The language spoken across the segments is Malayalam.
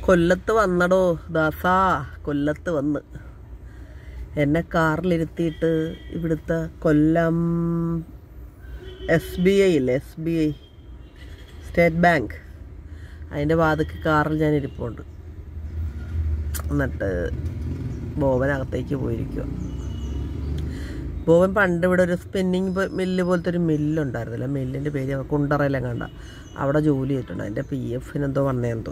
കൊല്ലത്ത് വന്നടോ ദാസാ കൊല്ലത്ത് വന്ന് എന്നെ കാറിലിരുത്തിയിട്ട് ഇവിടുത്തെ കൊല്ലം എസ് ബി ഐ ഇല്ലേ S B I State Bank അതിൻ്റെ വാതിക്ക് കാറിൽ ഞാൻ ഇരിപ്പുണ്ട് എന്നിട്ട് ബോബനകത്തേക്ക് പോയിരിക്കുക ബോബൻ പണ്ട് ഇവിടെ ഒരു സ്പിന്നിങ് മില്ല് പോലത്തെ ഒരു മില്ലുണ്ടായിരുന്നില്ല മില്ലിൻ്റെ പേര് കുണ്ടറയിലും കണ്ട അവിടെ ജോലി ചെയ്തിട്ടുണ്ട് അതിൻ്റെ പി എഫിന് എന്തോ വന്നേന്തോ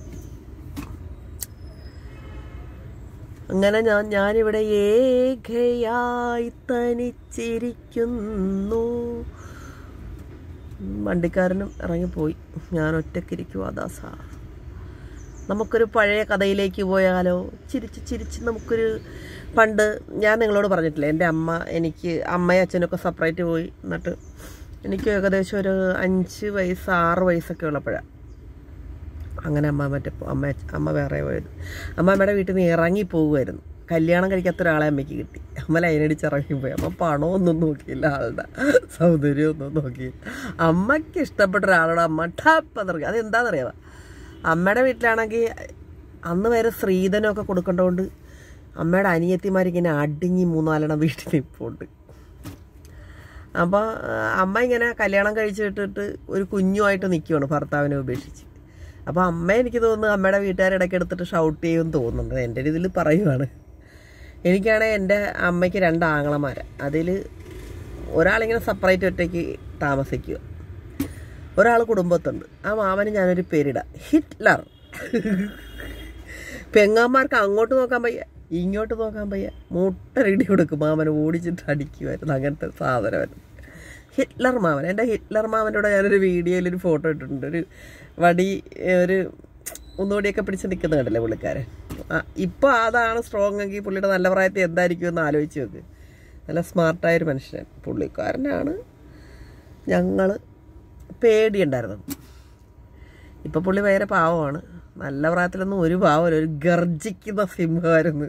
അങ്ങനെ ഞാൻ ഞാനിവിടെ ഏകയായി തനിച്ചിരിക്കുന്നു വണ്ടിക്കാരനും ഇറങ്ങിപ്പോയി ഞാൻ ഒറ്റക്കിരിക്കുവാ ദാസ നമുക്കൊരു പഴയ കഥയിലേക്ക് പോയാലോ ചിരിച്ച് ചിരിച്ച് നമുക്കൊരു പണ്ട് ഞാൻ നിങ്ങളോട് പറഞ്ഞിട്ടില്ല എൻ്റെ അമ്മ എനിക്ക് അമ്മയും അച്ഛനൊക്കെ സെപ്പറേറ്റ് പോയി എന്നിട്ട് എനിക്ക് ഏകദേശം ഒരു അഞ്ച് വയസ്സ് ആറ് വയസ്സൊക്കെ ഉള്ളപ്പോഴാണ് അങ്ങനെ അമ്മ മറ്റേ അമ്മ അമ്മ വേറെ പോയത് അമ്മ അമ്മയുടെ വീട്ടിൽ നിന്ന് ഇറങ്ങി പോകുമായിരുന്നു കല്യാണം കഴിക്കാത്ത ഒരാളെ അമ്മയ്ക്ക് കിട്ടി അമ്മ ലൈനടിച്ച് ഇറങ്ങിപ്പോയി അമ്മ പണമൊന്നും നോക്കിയില്ല ആളുടെ സൗന്ദര്യമൊന്നും നോക്കിയില്ല അമ്മയ്ക്ക് ഇഷ്ടപ്പെട്ട ഒരാളോട് അമ്മ ടപ്പ് എന്നിറങ്ങി അതെന്താണെന്നറിയാമോ അമ്മയുടെ വീട്ടിലാണെങ്കിൽ അന്ന് വരെ സ്ത്രീധനമൊക്കെ കൊടുക്കേണ്ടതുകൊണ്ട് അമ്മയുടെ അനിയത്തിമാരിങ്ങനെ അടിഞ്ഞി മൂന്നാലെണ്ണം വീട്ടിൽ നിൽപ്പുണ്ട് അപ്പോൾ അമ്മ ഇങ്ങനെ കല്യാണം കഴിച്ചിട്ടിട്ട് ഒരു കുഞ്ഞുമായിട്ട് നിൽക്കുവാണ് ഭർത്താവിനെ ഉപേക്ഷിച്ച് അപ്പോൾ അമ്മ എനിക്ക് തോന്നുന്നു അമ്മയുടെ വീട്ടുകാരിടയ്ക്ക് എടുത്തിട്ട് ഷൗട്ട് ചെയ്യുമെന്ന് തോന്നുന്നുണ്ട് എൻ്റെ ഒരു ഇതിൽ പറയുവാണ് എനിക്കാണെങ്കിൽ എൻ്റെ അമ്മയ്ക്ക് രണ്ട് ആങ്ങളമാര് അതിൽ ഒരാളിങ്ങനെ സെപ്പറേറ്റ് ഒറ്റയ്ക്ക് താമസിക്കുക ഒരാൾ കുടുംബത്തുണ്ട് ആ മാമന് ഞാനൊരു പേരിടാം ഹിറ്റ്ലർ പെങ്ങാന്മാർക്ക് അങ്ങോട്ട് നോക്കാൻ വയ്യ ഇങ്ങോട്ട് നോക്കാൻ വയ്യ മുട്ടരിടി കൊടുക്കും മാമന് ഓടിച്ചിട്ട് അടിക്കുമായിരുന്നു അങ്ങനത്തെ സാധനമായിരുന്നു ഹിറ്റ്ലർ മാമൻ എൻ്റെ ഹിറ്റ്ലർ മാമൻ്റെ കൂടെ ഞാനൊരു വീഡിയോയിൽ ഒരു ഫോട്ടോ ഇട്ടിട്ടുണ്ട് ഒരു വടി ഒരു ഒന്നുകൂടിയൊക്കെ പിടിച്ച് നിൽക്കുന്ന കണ്ടല്ലേ പുള്ളിക്കാരൻ ആ, ഇപ്പോൾ അതാണ് സ്ട്രോങ് എങ്കിൽ പുള്ളിയുടെ നല്ല പ്രായത്തിൽ എന്തായിരിക്കും എന്ന് ആലോചിച്ച് നോക്ക് നല്ല സ്മാർട്ടായൊരു മനുഷ്യൻ പുള്ളിക്കാരനാണ് ഞങ്ങൾ പേടിയുണ്ടായിരുന്നു ഇപ്പം പുള്ളി ഭയങ്കര പാവമാണ് നല്ല പ്രായത്തിലൊന്നും ഒരു പാവമല്ല ഒരു ഗർജിക്കുന്ന സിംഹമായിരുന്നു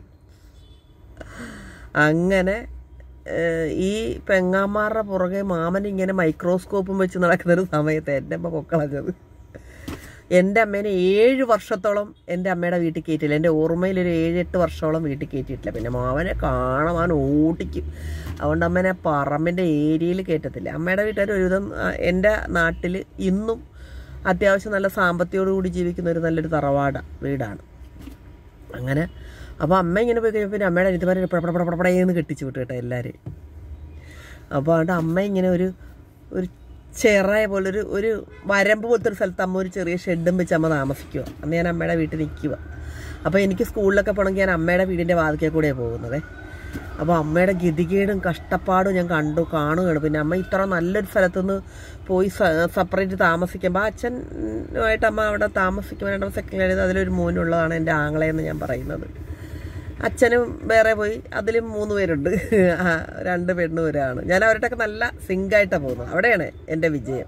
അങ്ങനെ ഏഹ്, ഈ പെങ്ങാമാരുടെ പുറകെ മാമൻ ഇങ്ങനെ മൈക്രോസ്കോപ്പും വെച്ച് നടക്കുന്ന ഒരു സമയത്ത് എൻ്റെ അമ്മ പൊക്കളഞ്ഞത് എൻ്റെ അമ്മേനെ ഏഴ് വർഷത്തോളം എൻ്റെ അമ്മയുടെ വീട്ടിൽ കയറ്റിയില്ല എൻ്റെ ഓർമ്മയിൽ ഒരു ഏഴെട്ട് വർഷത്തോളം വീട്ടിൽ കയറ്റിയിട്ടില്ല പിന്നെ മാമനെ കാണാൻ അവൻ ഓടിക്കും അതുകൊണ്ട് അമ്മേനെ പറമ്പിൻ്റെ ഏരിയയിൽ കയറ്റത്തില്ല അമ്മയുടെ വീട്ടുകാർ ഒരുവിധം ആ, എൻ്റെ നാട്ടിൽ ഇന്നും അത്യാവശ്യം നല്ല സാമ്പത്തികയോടുകൂടി ജീവിക്കുന്ന ഒരു നല്ലൊരു തറവാട വീടാണ് അങ്ങനെ അപ്പോൾ അമ്മ ഇങ്ങനെ പോയി കഴിഞ്ഞപ്പോൾ പിന്നെ അമ്മയുടെ അനിയത്തിമാരെ പടപടപടപടയെന്ന് കെട്ടിച്ചു വിട്ടു കേട്ടോ എല്ലാവരെയും അപ്പോൾ അതുകൊണ്ട് അമ്മ ഇങ്ങനെ ഒരു ഒരു ചെറിയ പോലെ ഒരു ഒരു വരമ്പ് പോലത്തെ ഒരു സ്ഥലത്ത് അമ്മ ഒരു ചെറിയ ഷെഡും വെച്ച് അമ്മ താമസിക്കുക അന്ന് ഞാൻ അമ്മയുടെ വീട്ടിൽ നിൽക്കുക അപ്പോൾ എനിക്ക് സ്കൂളിലൊക്കെ പോകണമെങ്കിൽ ഞാൻ അമ്മയുടെ വീടിൻ്റെ വാതിക്കൽ കൂടെയാണ് പോകുന്നത് അപ്പോൾ അമ്മയുടെ ഗതികേടും കഷ്ടപ്പാടും ഞാൻ കണ്ടു കാണുകയാണ് പിന്നെ അമ്മ ഇത്ര നല്ലൊരു സ്ഥലത്തുനിന്ന് പോയി സെപ്പറേറ്റ് താമസിക്കുമ്പോൾ അച്ഛനുമായിട്ട് അമ്മ അവിടെ താമസിക്കുമ്പോൾ രണ്ടാം സെക്കൻഡ് അതിലൊരു മോനുള്ളതാണ് എൻ്റെ ആങ്ങളെന്ന് ഞാൻ പറയുന്നത് അച്ഛനും വേറെ പോയി അതിലും മൂന്ന് പേരുണ്ട് ആ, രണ്ട് പെണ്ണും ഒരാണ് ഞാൻ അവരുടെയൊക്കെ നല്ല സിങ്കായിട്ടാണ് പോകുന്നത് അവിടെയാണ് എൻ്റെ വിജയം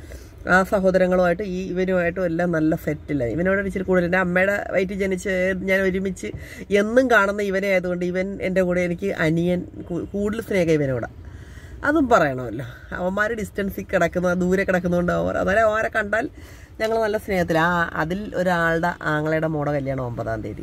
ആ സഹോദരങ്ങളുമായിട്ട് ഈ ഇവനുമായിട്ടും എല്ലാം നല്ല സെറ്റിലായി ഇവനോട് ഇച്ചിരി കൂടുതൽ എൻ്റെ അമ്മയുടെ വയറ്റിൽ ജനിച്ച് ഞാൻ ഒരുമിച്ച് എന്നും കാണുന്ന ഇവനെ ആയതുകൊണ്ട് ഇവൻ എൻ്റെ കൂടെ എനിക്ക് അനിയൻ കൂ- കൂടുതൽ സ്നേഹം ഇവനോടാ അതും പറയണമല്ലോ അവന്മാർ ഡിസ്റ്റൻസിൽ കിടക്കുന്ന ദൂരെ കിടക്കുന്നതുകൊണ്ട് അവർ അതായത് അവരെ കണ്ടാൽ ഞങ്ങൾ നല്ല സ്നേഹത്തിൽ ആ അതിൽ ഒരാളുടെ ആങ്ങളയുടെ മോടെ കല്യാണം ഒമ്പതാം തീയതി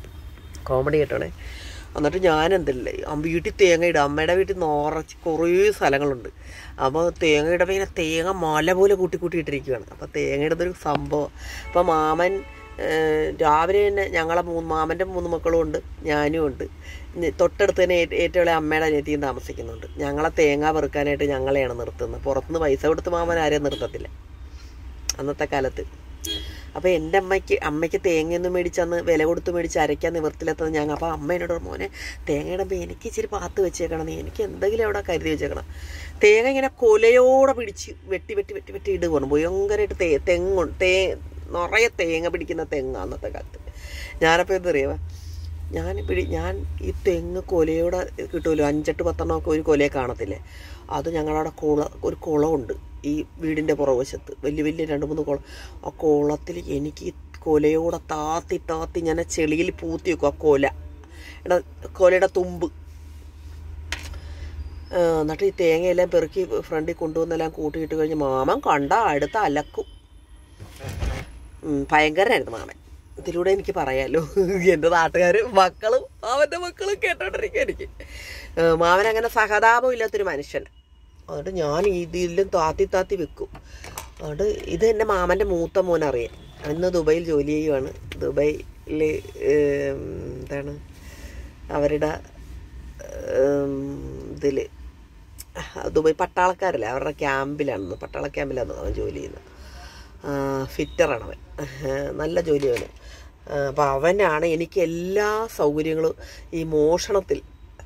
കോമഡി കേട്ടോണേ എന്നിട്ട് ഞാൻ എന്തല്ലേ അമ്മ വീട്ടിൽ തേങ്ങ ഇടും അമ്മയുടെ വീട്ടിൽ നിറച്ച് കുറേ സ്ഥലങ്ങളുണ്ട് അപ്പോൾ തേങ്ങ ഇടുമ്പോൾ ഇങ്ങനെ തേങ്ങ മല പോലെ കൂട്ടി കൂട്ടി ഇട്ടിരിക്കുകയാണ് അപ്പോൾ തേങ്ങ ഇടുന്നൊരു സംഭവം അപ്പോൾ മാമൻ ഏഹ്, രാവിലെ തന്നെ ഞങ്ങളെ മൂന്ന് മാമൻ്റെ മൂന്ന് മക്കളും ഉണ്ട് ഞാനും ഉണ്ട് ഇനി തൊട്ടടുത്ത് തന്നെ ഏ- ഏറ്റവും ഇളയ അമ്മയുടെ അനിയത്തിയും താമസിക്കുന്നുണ്ട് ഞങ്ങളെ തേങ്ങ പെറുക്കാനായിട്ട് ഞങ്ങളെയാണ് നിർത്തുന്നത് പുറത്തുനിന്ന് പൈസ കൊടുത്ത് മാമൻ ആരെയും നിർത്തത്തില്ല അന്നത്തെ കാലത്ത് അപ്പോൾ എൻ്റെ അമ്മയ്ക്ക് അമ്മയ്ക്ക് തേങ്ങയൊന്നും മേടിച്ചന്ന് വില കൊടുത്ത് മേടിച്ച് അരയ്ക്കാൻ നിവർത്തിലെത്തത് ഞങ്ങൾ അപ്പോൾ അമ്മ എന്നോട് പറഞ്ഞു, മോനെ തേങ്ങ ഇടുമ്പോൾ എനിക്ക് ഇച്ചിരി പാത്ത് വെച്ചേക്കണം നീ എനിക്ക് എന്തെങ്കിലും അവിടെ കരുതി വെച്ചേക്കണം തേങ്ങ ഇങ്ങനെ കൊലയോടെ പിടിച്ച് വെട്ടി വെട്ടി വെട്ടി വെട്ടി ഇടുകയാണ് ഭയങ്കരമായിട്ട് തേ തെങ്ങ് തേ നിറയെ തേങ്ങ പിടിക്കുന്ന തെങ്ങ് അന്നത്തെ കാലത്ത് ഞാനപ്പോൾ എന്തറിയാമോ ഞാൻ പിടി ഞാൻ ഈ തെങ്ങ് കൊലയോടെ കിട്ടുമല്ലോ അഞ്ചെട്ട് പത്തെണ്ണമൊക്കെ ഒരു കൊലയെ കാണത്തില്ലേ അത് ഞങ്ങളവിടെ കുള ഒരു കുളമുണ്ട് ഈ വീടിൻ്റെ പുറവശത്ത് വലിയ വലിയ രണ്ട് മൂന്ന് കുളം ആ കുളത്തിൽ എനിക്ക് ഈ കൊലയോടെ താത്തി താത്തി ഞാൻ ആ ചെളിയിൽ പൂത്തി വെക്കും ആ കൊല എടാ കൊലയുടെ തുമ്പ് ആ, എന്നിട്ട് ഈ തേങ്ങയെല്ലാം പെറുക്കി ഫ്രണ്ടിൽ കൊണ്ടുവന്നെല്ലാം കൂട്ടിയിട്ട് കഴിഞ്ഞ് മാമൻ കണ്ട അടുത്ത അലക്കും ഉം, ഭയങ്കരനായിരുന്നു മാമൻ ഇതിലൂടെ എനിക്ക് പറയാലോ എൻ്റെ നാട്ടുകാർ മക്കളും മാവൻ്റെ മക്കളും കേട്ടോണ്ടിരിക്കും എനിക്ക് ഏഹ് മാവൻ അങ്ങനെ സഹതാപം ഇല്ലാത്തൊരു മനുഷ്യൻ അതുകൊണ്ട് ഞാൻ ഇതിലും താത്തി താത്തി വെക്കും അതുകൊണ്ട് ഇത് എൻ്റെ മാമൻ്റെ മൂത്ത മോൻ അറിയാം ഇന്ന് ദുബൈയിൽ ജോലി ചെയ്യുവാണ് ദുബൈയിൽ എന്താണ് അവരുടെ ഇതിൽ ദുബായ് പട്ടാളക്കാരല്ലേ അവരുടെ ക്യാമ്പിലാണ് പട്ടാള ക്യാമ്പിലാണ് അവൻ ജോലി ചെയ്യുന്നത് ഫിറ്ററാണ് അവൻ നല്ല ജോലിയാണ് അപ്പോൾ അവനാണ് എനിക്ക് എല്ലാ സൗകര്യങ്ങളും ഈ മോഷണത്തിൽ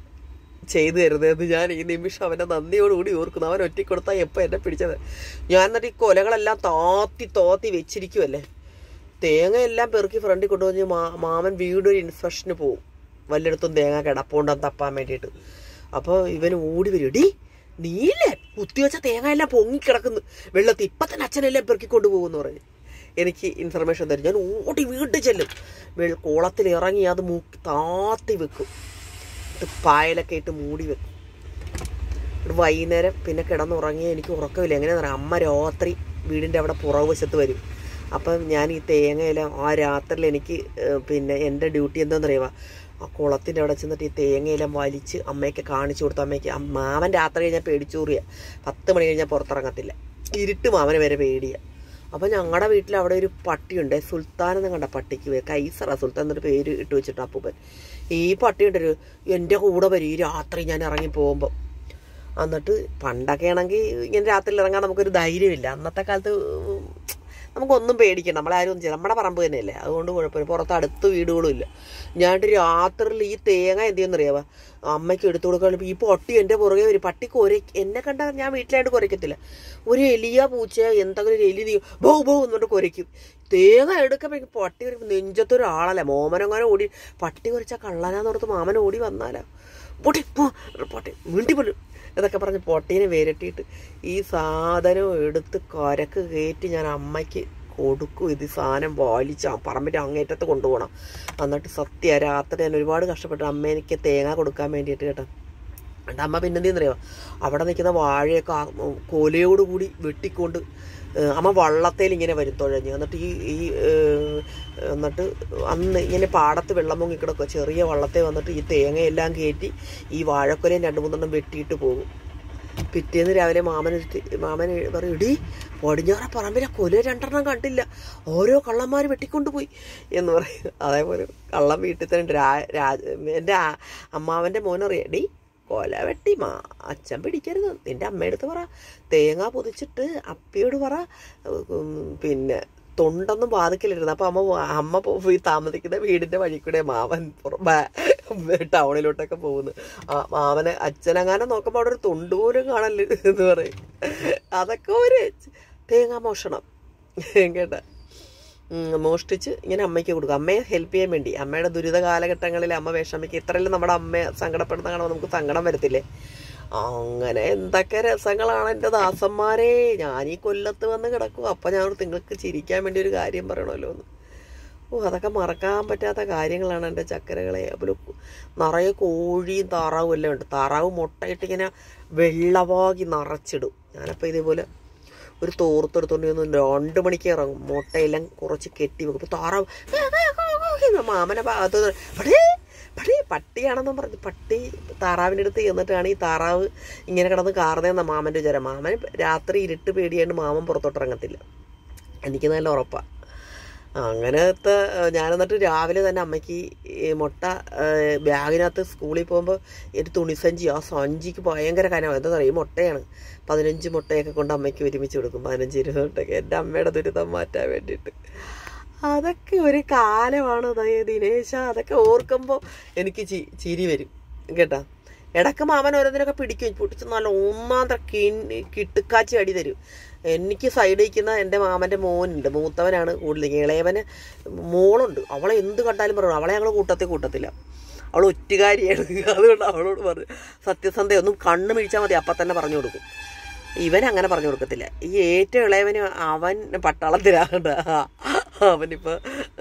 ചെയ്തു തരുന്നതെന്ന് ഞാൻ ഈ നിമിഷം അവൻ്റെ നന്ദിയോടുകൂടി ഓർക്കുന്നു അവൻ ഒറ്റക്കൊടുത്താൽ എപ്പോൾ എന്നെ പിടിച്ചത് ഞാൻ എന്നിട്ട് ഈ കൊലകളെല്ലാം താത്തി തോത്തി വെച്ചിരിക്കുമല്ലേ തേങ്ങയെല്ലാം പെറുക്കി ഫ്രണ്ടിൽ കൊണ്ടുവന്ന് മാ മാമൻ വീടൊരു ഇൻസ്പെക്ഷന് പോവും വല്ലയിടത്തും തേങ്ങ കിടപ്പുണ്ടെന്ന് തപ്പാൻ വേണ്ടിയിട്ട് അപ്പോൾ ഇവൻ ഓടി വരും ഡി നീലേ കുത്തിവെച്ച തേങ്ങ എല്ലാം പൊങ്ങിക്കിടക്കുന്നു വെള്ളത്തിൽ ഇപ്പം തന്നെ അച്ഛനെല്ലാം പെറുക്കിക്കൊണ്ട് പോകുമെന്ന് പറഞ്ഞു എനിക്ക് ഇൻഫർമേഷൻ തരും ഞാൻ ഓടി വീട്ടിൽ ചെല്ലും വെള്ള കുളത്തിൽ ഇറങ്ങി അത് മൂക്കി താത്തി വെക്കും ഇത് പായലൊക്കെ ഇട്ട് മൂടി വെക്കും എന്നിട്ട് വൈകുന്നേരം പിന്നെ കിടന്നുറങ്ങി എനിക്ക് ഉറക്കമില്ല എങ്ങനെയാണെന്ന് പറയാം അമ്മ രാത്രി വീടിൻ്റെ അവിടെ പുറകുവശത്ത് വരും അപ്പം ഞാൻ ഈ തേങ്ങയെല്ലാം ആ രാത്രിയിൽ എനിക്ക് ഏഹ്, പിന്നെ എൻ്റെ ഡ്യൂട്ടി എന്താണെന്നറിയുക ആ കുളത്തിൻ്റെ അവിടെ ചെന്നിട്ട് ഈ തേങ്ങയെല്ലാം വലിച്ച് അമ്മയ്ക്ക് കാണിച്ചു കൊടുത്തു അമ്മയ്ക്ക് അമ്മ- മാമൻ രാത്രി കഴിഞ്ഞാൽ പേടിച്ചൂറിയ പത്ത് മണി കഴിഞ്ഞാൽ പുറത്തിറങ്ങത്തില്ല ഇരുട്ട് മാമന് വരെ പേടിയാണ് അപ്പം ഞങ്ങളുടെ വീട്ടിൽ അവിടെ ഒരു പട്ടിയുണ്ട് സുൽത്താൻ എന്ന് കണ്ട പട്ടിക്ക് പേര് കൈസറ സുൽത്താൻ എന്നൊരു പേര് ഇട്ട് വെച്ചിട്ട് അപ്പൂപ്പൻ ഈ പട്ടിയുണ്ടൊരു എൻ്റെ കൂടെ വരും ഈ രാത്രി ഞാൻ ഇറങ്ങി പോകുമ്പോൾ എന്നിട്ട് പണ്ടൊക്കെ ആണെങ്കിൽ ഇങ്ങനെ രാത്രിയിൽ ഇറങ്ങാൻ നമുക്കൊരു ധൈര്യമില്ല അന്നത്തെ കാലത്ത് ഉം, നമുക്കൊന്നും പേടിക്കണ്ട നമ്മളാരും ഒന്നും ചെയ്യില്ല നമ്മുടെ പറമ്പ് തന്നെയല്ലേ അതുകൊണ്ട് കുഴപ്പമില്ല പുറത്ത് അടുത്ത് വീടുകളും ഇല്ല ഞാനിട്ട് രാത്രിയിൽ ഈ തേങ്ങ എന്ത് ചെയ്യുന്നറിയാവാ അമ്മയ്ക്ക് എടുത്തു കൊടുക്കാൻ ഈ പൊട്ടി എൻ്റെ പുറകെ വരും പട്ടി കുര എന്നെ കണ്ടാൽ ഞാൻ വീട്ടിലായിട്ട് കുരയ്ക്കത്തില്ല ഒരു എലിയ പൂച്ചയോ എന്തെങ്കിലും ഒരു എലി നീ ബോ ബോ എന്നിട്ട് കുരയ്ക്കും തേങ്ങ എടുക്കുമ്പോൾ പട്ടി ഒരു നെഞ്ചത്തൊരു ആളല്ലേ മോമനങ്ങനെ ഓടി പട്ടി കുരച്ചാൽ കള്ളനാന്നോർത്ത് മാമൻ ഓടി വന്നാലാ പൊട്ടി പോ പൊട്ടി വീണ്ടി പോലും ഇതൊക്കെ പറഞ്ഞ് പൊട്ടീനെ വേരട്ടിയിട്ട് ഈ സാധനം എടുത്ത് കരക്ക് കയറ്റി ഞാൻ അമ്മയ്ക്ക് കൊടുക്കും ഇത് ഈ സാധനം വലിച്ച് ആ പറമ്പിൻ്റെ അങ്ങേറ്റത്ത് കൊണ്ടുപോകണം എന്നിട്ട് സത്യ രാത്രി ഞാൻ ഒരുപാട് കഷ്ടപ്പെട്ടു അമ്മ എനിക്ക് തേങ്ങ കൊടുക്കാൻ വേണ്ടിയിട്ട് കേട്ടോ എന്നിട്ട് അമ്മ പിന്നെന്തെന്നറിയോ അവിടെ നിൽക്കുന്ന വാഴയൊക്കെ ആ കൊലയോട് കൂടി വെട്ടിക്കൊണ്ട് ഏഹ് അമ്മ വള്ളത്തേൽ ഇങ്ങനെ വരും തുഴഞ്ഞ് എന്നിട്ട് ഈ ഈ ഏഹ് എന്നിട്ട് അന്ന് ഇങ്ങനെ പാടത്ത് വെള്ളം പൊങ്ങി കിടക്കുക ചെറിയ വള്ളത്തെ വന്നിട്ട് ഈ തേങ്ങയെല്ലാം കയറ്റി ഈ വാഴക്കൊലയും രണ്ട് മൂന്നെണ്ണം വെട്ടിയിട്ട് പോകും പിറ്റേന്ന് രാവിലെ മാമൻ എടുത്ത് മാമൻ പറയും ഇടി പടിഞ്ഞാറ പറമ്പിലെ കൊല രണ്ടെണ്ണം കണ്ടില്ല ഓരോ കള്ളന്മാർ വെട്ടിക്കൊണ്ടുപോയി എന്ന് പറയും അതേപോലെ കള്ളം വീട്ടിൽ തന്നെ ഉണ്ട്. രാ രാജ എൻ്റെ ആ- അമ്മാവൻ്റെ മോനറിയാം ഡി കൊല വെട്ടി മാ അച്ഛൻ പിടിക്കരുത് നിന്റെ അമ്മയടുത്ത് പറ തേങ്ങ പൊതിച്ചിട്ട് അപ്പിയോട് പറ ഉം, പിന്നെ തൊണ്ടൊന്നും ബാധിക്കലിരുന്നു അപ്പൊ അമ്മ അമ്മ പോയി താമസിക്കുന്ന വീടിന്റെ വഴി കൂടെ മാമൻ പുറ- ബാ- ടൗണിലോട്ടൊക്കെ പോകുന്നു ആ മാമനെ അച്ഛനങ്ങനെ നോക്കുമ്പോൾ അവിടെ ഒരു തൊണ്ട് പോലും കാണല് എന്ന് പറയും അതൊക്കെ ഒരു തേങ്ങ മോഷണം കേട്ടാ ഉം, മോഷ്ടിച്ച് ഇങ്ങനെ അമ്മയ്ക്ക് കൊടുക്കും അമ്മയെ ഹെൽപ്പ് ചെയ്യാൻ വേണ്ടി അമ്മയുടെ ദുരിത കാലഘട്ടങ്ങളിൽ അമ്മ വിഷമിക്കുക ഇത്രയെല്ലാം നമ്മുടെ അമ്മയെ സങ്കടപ്പെടുന്ന കാണുമ്പോൾ നമുക്ക് സങ്കടം വരത്തില്ലേ അങ്ങനെ എന്തൊക്കെ രസങ്ങളാണ് എൻ്റെ ദാസന്മാരെ ഞാൻ ഈ കൊല്ലത്ത് വന്ന് കിടക്കും അപ്പം ഞാൻ ഓർത്ത് നിങ്ങൾക്ക് ചിരിക്കാൻ വേണ്ടി ഒരു കാര്യം പറയണമല്ലോ എന്ന് ഓ അതൊക്കെ മറക്കാൻ പറ്റാത്ത കാര്യങ്ങളാണ് എൻ്റെ ചക്കരകളെ അതുപോലെ കു- നിറയെ കോഴിയും താറാവും എല്ലാം ഉണ്ട് താറാവ് മുട്ടയിട്ട് ഇങ്ങനെ വെള്ളവാകി നിറച്ചിടും ഞാനപ്പോൾ ഇതേപോലെ ഒരു തോർത്തെടുത്തോണ്ട് വന്ന് രണ്ട് മണിക്ക് ഇറങ്ങും മുട്ടയെല്ലാം കുറച്ച് കെട്ടി വെക്കും അപ്പോൾ താറാവ് മാമനെ ഭാഗത്ത് പടേ പടേ പട്ടിയാണെന്നും പറഞ്ഞ് പട്ടി താറാവിൻ്റെ അടുത്ത് ചെന്നിട്ടാണ് ഈ താറാവ് ഇങ്ങനെ കിടന്ന് കാറുന്നതെന്ന മാമൻ്റെ വിചാരം മാമൻ രാത്രി ഇരുട്ട് പേടിയാണ്ട് മാമൻ പുറത്തോട്ട് ഇറങ്ങത്തില്ല എനിക്ക് നല്ല ഉറപ്പാണ് അങ്ങനത്തെ ഏഹ്, ഞാൻ എന്നിട്ട് രാവിലെ തന്നെ അമ്മയ്ക്ക് ഈ മുട്ട ഏഹ്, ബാഗിനകത്ത് സ്കൂളിൽ പോകുമ്പോൾ ഒരു തുണിസഞ്ചി ആ സഞ്ചിക്ക് ഭയങ്കര കനമാണ് എന്താ പറയുക ഈ മുട്ടയാണ് പതിനഞ്ച് മുട്ടയൊക്കെ കൊണ്ട് അമ്മയ്ക്ക് ഒരുമിച്ച് കൊടുക്കും പതിനഞ്ച് ഇരുപത് മുട്ടയൊക്കെ എൻ്റെ അമ്മയുടെ ദുരിതം മാറ്റാൻ വേണ്ടിയിട്ട് അതൊക്കെ ഒരു കാലമാണ് ദയ ദിനേശ അതൊക്കെ ഓർക്കുമ്പോൾ എനിക്ക് ചി ചിരി വരും കേട്ടാ ഇടക്ക് മാമൻ ഓരോന്നിനൊക്കെ പിടിക്കും പൊട്ടിച്ച് നല്ല ഒന്നാന്തര കിണ്ണി കിട്ടുക്കാച്ചി അടി തരും എനിക്ക് സൈഡ് നിൽക്കുന്ന എൻ്റെ മാമൻ്റെ മോനുണ്ട് മൂത്തവനാണ് കൂടുതൽ ഇളയവന് മോളുണ്ട് അവളെ എന്ത് കണ്ടാലും പറയണം അവളെ ഞങ്ങൾ കൂട്ടത്തിൽ കൂട്ടത്തില്ല അവൾ ഒറ്റുകാരിയാണ് അതുകൊണ്ട് അവളോട് പറഞ്ഞു സത്യസന്ധ ഒന്നും കണ്ണ് മിഴിച്ചാൽ മതി അപ്പം തന്നെ പറഞ്ഞു കൊടുക്കും ഇവൻ അങ്ങനെ പറഞ്ഞു കൊടുക്കത്തില്ല ഈ ഏറ്റവും ഇളയവന് അവൻ പട്ടാളത്തിലാകണ്ട അവനിപ്പോൾ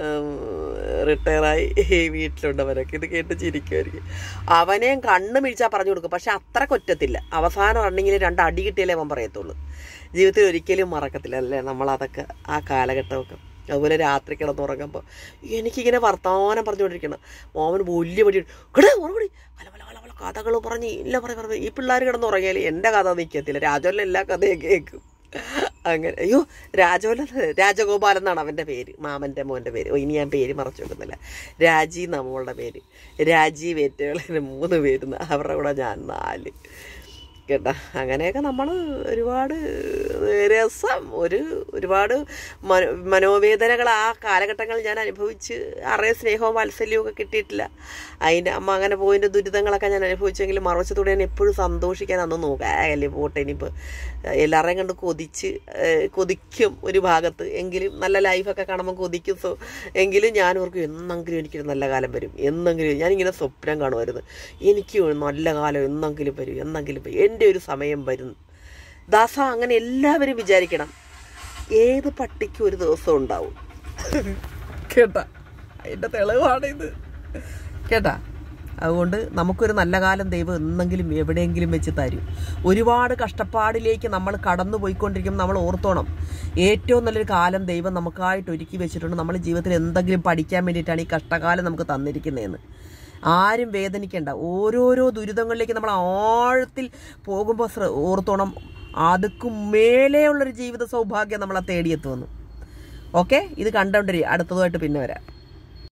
റിട്ടയറായി വീട്ടിലുണ്ട് അവനൊക്കെ ഇത് കേട്ട് ചിരിക്കുമായിരിക്കും അവനെയും കണ്ണ് മിഴിച്ചാൽ പറഞ്ഞു കൊടുക്കും പക്ഷെ അത്ര കൊറ്റത്തില്ല അവസാനം റണ്ണിങ്ങിന് രണ്ട് അടി കിട്ടിയാലേ അവൻ പറയത്തുള്ളൂ ജീവിതത്തിൽ ഒരിക്കലും മറക്കത്തില്ല അല്ലേ നമ്മളതൊക്കെ ആ കാലഘട്ടമൊക്കെ അതുപോലെ രാത്രി കിടന്നുറങ്ങുമ്പോൾ എനിക്കിങ്ങനെ വർത്തമാനം പറഞ്ഞുകൊണ്ടിരിക്കണം മോമൻ വലിയ പടി കിടേ ഉറങ്ങടി പല പല പല പല കഥകൾ പറഞ്ഞ് ഇല്ല പറ പറ ഈ പിള്ളേർ കിടന്നുറങ്ങിയാൽ എൻ്റെ കഥ നിൽക്കത്തില്ല രാജോല്ല എല്ലാ കഥയും കേൾക്കും അങ്ങനെ അയ്യോ രാജോല രാജഗോപാലൻ എന്നാണ് അവൻ്റെ പേര് മാമൻ്റെ മോൻ്റെ പേര് ഓ ഇനി ഞാൻ പേര് മറച്ചു വെക്കുന്നില്ല രാജി നമ്മളുടെ പേര് രാജീവ് ഏറ്റവും മൂന്ന് പേര് അവരുടെ കൂടെ ഞാൻ നാല് കേട്ടോ അങ്ങനെയൊക്കെ നമ്മൾ ഒരുപാട് രസം ഒരു ഒരുപാട് മനോ മനോവേദനകൾ ആ കാലഘട്ടങ്ങളിൽ ഞാൻ അനുഭവിച്ച് അറേ സ്നേഹവും വാത്സല്യവും ഒക്കെ കിട്ടിയിട്ടില്ല അതിൻ്റെ അമ്മ അങ്ങനെ പോയതിൻ്റെ ദുരിതങ്ങളൊക്കെ ഞാൻ അനുഭവിച്ചെങ്കിലും മറുവശത്തൂടെ ഞാൻ എപ്പോഴും സന്തോഷിക്കാൻ അന്ന് നോക്കാം അല്ലേ പോട്ടെ ഇനിയിപ്പോൾ എല്ലാവരെയും കണ്ട് കൊതിച്ച് ഏഹ്, കൊതിക്കും ഒരു ഭാഗത്ത് എങ്കിലും നല്ല ലൈഫൊക്കെ കാണുമ്പോൾ കൊതിക്കും സോ എങ്കിലും ഞാൻ ഓർക്കും എന്നെങ്കിലും എനിക്കൊരു നല്ല കാലം വരും എന്നെങ്കിലും ഞാനിങ്ങനെ സ്വപ്നം കാണുമായിരുന്നു എനിക്ക് ഒരു നല്ല കാലം എന്നെങ്കിലും വരും എന്നെങ്കിലും വരും എൻ്റെ ഒരു സമയം വരും ദാസ അങ്ങനെ എല്ലാവരും വിചാരിക്കണം ഏത് പട്ടിക്കും ഒരു ദിവസം ഉണ്ടാവും കേട്ടാ അതിൻ്റെ തെളിവാണ് ഇത് കേട്ടാ അതുകൊണ്ട് നമുക്കൊരു നല്ല കാലം ദൈവം എന്നെങ്കിലും എവിടെയെങ്കിലും വെച്ച് തരും ഒരുപാട് കഷ്ടപ്പാടിലേക്ക് നമ്മൾ കടന്നു പോയിക്കൊണ്ടിരിക്കുമ്പോൾ നമ്മൾ ഓർത്തോണം ഏറ്റവും നല്ലൊരു കാലം ദൈവം നമുക്കായിട്ട് ഒരുക്കി വെച്ചിട്ടുണ്ട് നമ്മൾ ജീവിതത്തിൽ എന്തെങ്കിലും പഠിക്കാൻ വേണ്ടിയിട്ടാണ് ഈ കഷ്ടകാലം നമുക്ക് തന്നിരിക്കുന്നതെന്ന് ആരും വേദനിക്കേണ്ട ഓരോരോ ദുരിതങ്ങളിലേക്ക് നമ്മൾ ആഴത്തിൽ പോകുമ്പോൾ ശ്ര- ഓർത്തോണം അതുക്കും മേലെയുള്ളൊരു ജീവിത സൗഭാഗ്യം നമ്മളെ തേടിയെത്തുമെന്ന് ഓക്കെ ഇത് കണ്ടോണ്ടിരി അടുത്തതുമായിട്ട് പിന്നെ വരാം